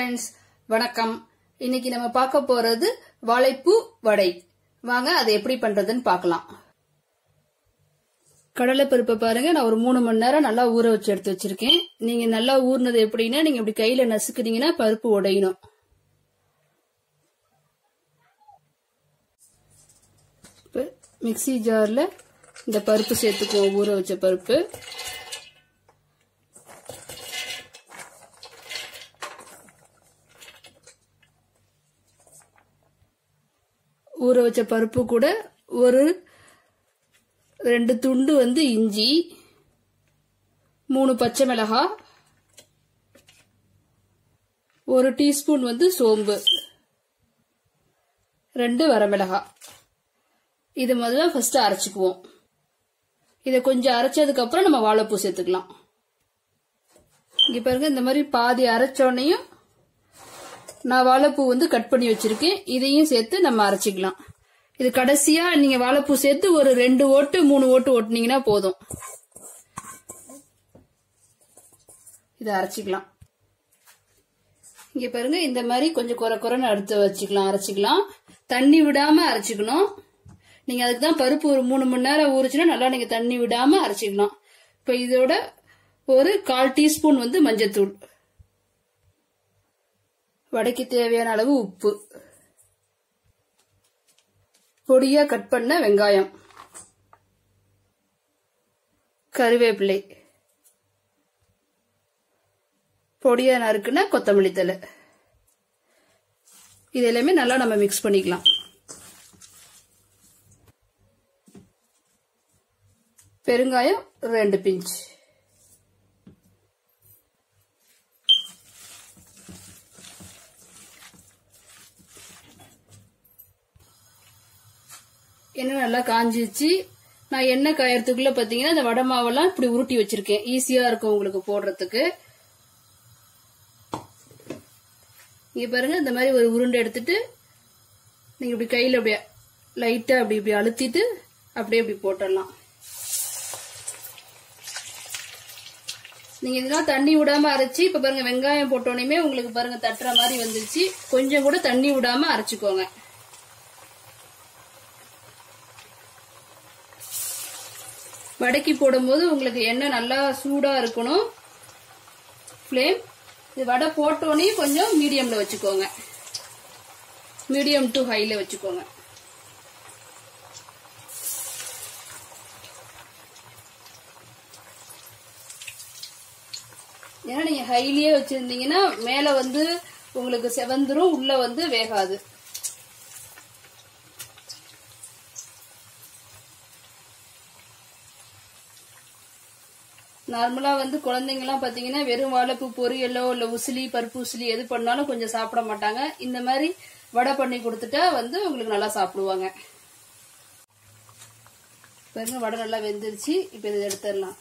friends வணக்கம் இன்னைக்கு நம்ம பார்க்க போறது வாழைப்பூ வடை வாங்க அதை எப்படி பண்றதுன்னு பார்க்கலாம் கடலை பருப்பை பாருங்க நான் ஒரு மூணு மணி நேரம் நல்லா ஊற வச்சு எடுத்து வச்சிருக்கேன் நீங்க நல்லா ஊறினது எப்படின்னா நீங்க இப்படி கையில நசுக்குனீங்கன்னா பருப்பு உடையணும் இப்ப மிக்ஸி ஜார்ல இந்த பருப்பு சேர்த்துக்குவோம் ஊற வச்ச பருப்பு ஊற வச்ச பருப்பு கூட ஒரு ரெண்டு துண்டு வந்து இஞ்சி மூணு பச்சை மிளகாய் ஒரு டீஸ்பூன் வந்து சோம்பு ரெண்டு வரமிளகாய் இது முதல்ல ஃபர்ஸ்ட் அரைச்சிக்குவோம் இதை கொஞ்சம் அரைச்சதுக்கு அப்புறம் நம்ம வாழைப்பூ சேர்த்துக்கலாம் இங்க பாருங்க இந்த மாதிரி பாதி அரைச்சோன்னையும் நான் வாழைப்பூ வந்து கட் பண்ணி வச்சிருக்கேன் இதையும் சேர்த்து நம்ம அரைச்சிக்கலாம் இது கடைசியா நீங்க வாழைப்பூ சேர்த்து ஒரு ரெண்டு ஓட்டு மூணு ஓட்டு ஓட்டுனீங்கன்னா போதும் இதை அரைச்சிக்கலாம் இங்க பாருங்க இந்த மாதிரி கொஞ்சம் குறை குறைன்னு அடுத்து வச்சுக்கலாம் அரைச்சிக்கலாம் தண்ணி விடாம அரைச்சிக்கணும் நீங்க அதுக்கு தான் பருப்பு ஒரு மூணு மணி நேரம் ஊறுச்சுன்னா நல்லா நீங்க தண்ணி விடாம அரைச்சிக்கலாம் இப்ப இதோட ஒரு கால் டீஸ்பூன் வந்து மஞ்சத்தூள் வடைக்கு தேவையான அளவு உப்பு பொடியா கட் பண்ண வெங்காயம் கருவேப்பிலை பொடியா நறுக்குன கொத்தமல்லி தலை இது எல்லாமே நல்லா நம்ம மிக்ஸ் பண்ணிக்கலாம் பெருங்காயம் ரெண்டு பிஞ்ச் எண்ணெய் நல்லா காஞ்சிச்சு நான் எண்ணெய் காயறதுக்குள்ள பாத்தீங்கன்னா இந்த வடை மாவெல்லாம் இப்படி உருட்டி வச்சிருக்கேன் ஈஸியா இருக்கும் உங்களுக்கு போடுறதுக்கு இங்க பாருங்க இந்த மாதிரி ஒரு உருண்டை எடுத்துட்டு நீங்க இப்படி கையில அப்படியே லைட்டா அப்படி இப்படி அழுத்திட்டு அப்படியே இப்படி போட்டுடலாம் நீங்க இதெல்லாம் தண்ணி விடாம அரைச்சி இப்ப பாருங்க வெங்காயம் போட்டோனையுமே உங்களுக்கு பாருங்க தட்டுற மாதிரி வந்துருச்சு கொஞ்சம் கூட தண்ணி விடாம அரைச்சுக்கோங்க வடைக்கு போடும்போது உங்களுக்கு எண்ணெய் நல்லா சூடா இருக்கணும் ஃப்ளேம் இது வடை போட்டோன்னே கொஞ்சம் மீடியம்ல வச்சுக்கோங்க மீடியம் டு ஹைல வச்சுக்கோங்க ஏன்னா நீங்க ஹைலியே வச்சிருந்தீங்கன்னா மேல வந்து உங்களுக்கு செவந்துரும் உள்ள வந்து வேகாது நார்மலா வந்து குழந்தைங்கலாம் பாத்தீங்கன்னா வெறும் வாழைப்பூ பொரியலோ இல்ல உசிலி பருப்பு உசிலி எது பண்ணாலும் கொஞ்சம் சாப்பிட மாட்டாங்க இந்த மாதிரி வடை பண்ணி கொடுத்துட்டா வந்து உங்களுக்கு நல்லா சாப்பிடுவாங்க பாருங்க வடை நல்லா வெந்துருச்சு இப்ப இதை எடுத்துடலாம்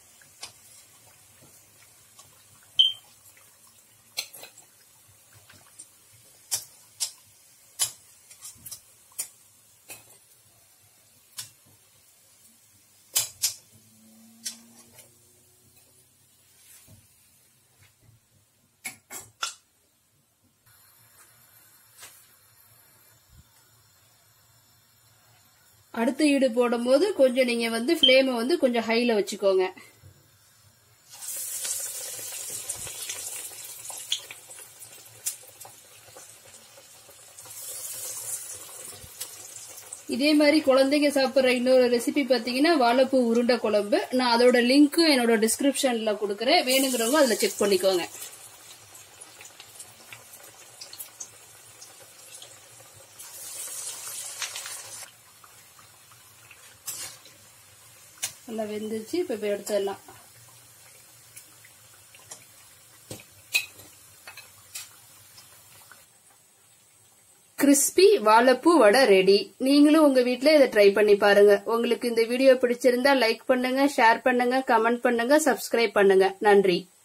அடுத்த ஈடு போடும்போது கொஞ்சம் நீங்க வந்து ஃப்ளேமை வந்து கொஞ்சம் ஹைல வச்சுக்கோங்க இதே மாதிரி குழந்தைங்க சாப்பிட்ற இன்னொரு ரெசிபி பார்த்தீங்கன்னா வாழைப்பூ உருண்டை குழம்பு நான் அதோட லிங்க்கும் என்னோட டிஸ்கிரிப்ஷன்ல கொடுக்குறேன் வேணுங்கிறவங்க அதில் செக் பண்ணிக்கோங்க நல்லா வெந்துச்சு இப்போ இப்போ எடுத்துடலாம் கிறிஸ்பி வாழைப்பூ வடை ரெடி நீங்களும் உங்க வீட்ல இதை ட்ரை பண்ணி பாருங்க உங்களுக்கு இந்த வீடியோ பிடிச்சிருந்தா லைக் பண்ணுங்க ஷேர் பண்ணுங்க கமெண்ட் பண்ணுங்க சப்ஸ்கிரைப் பண்ணுங்க நன்றி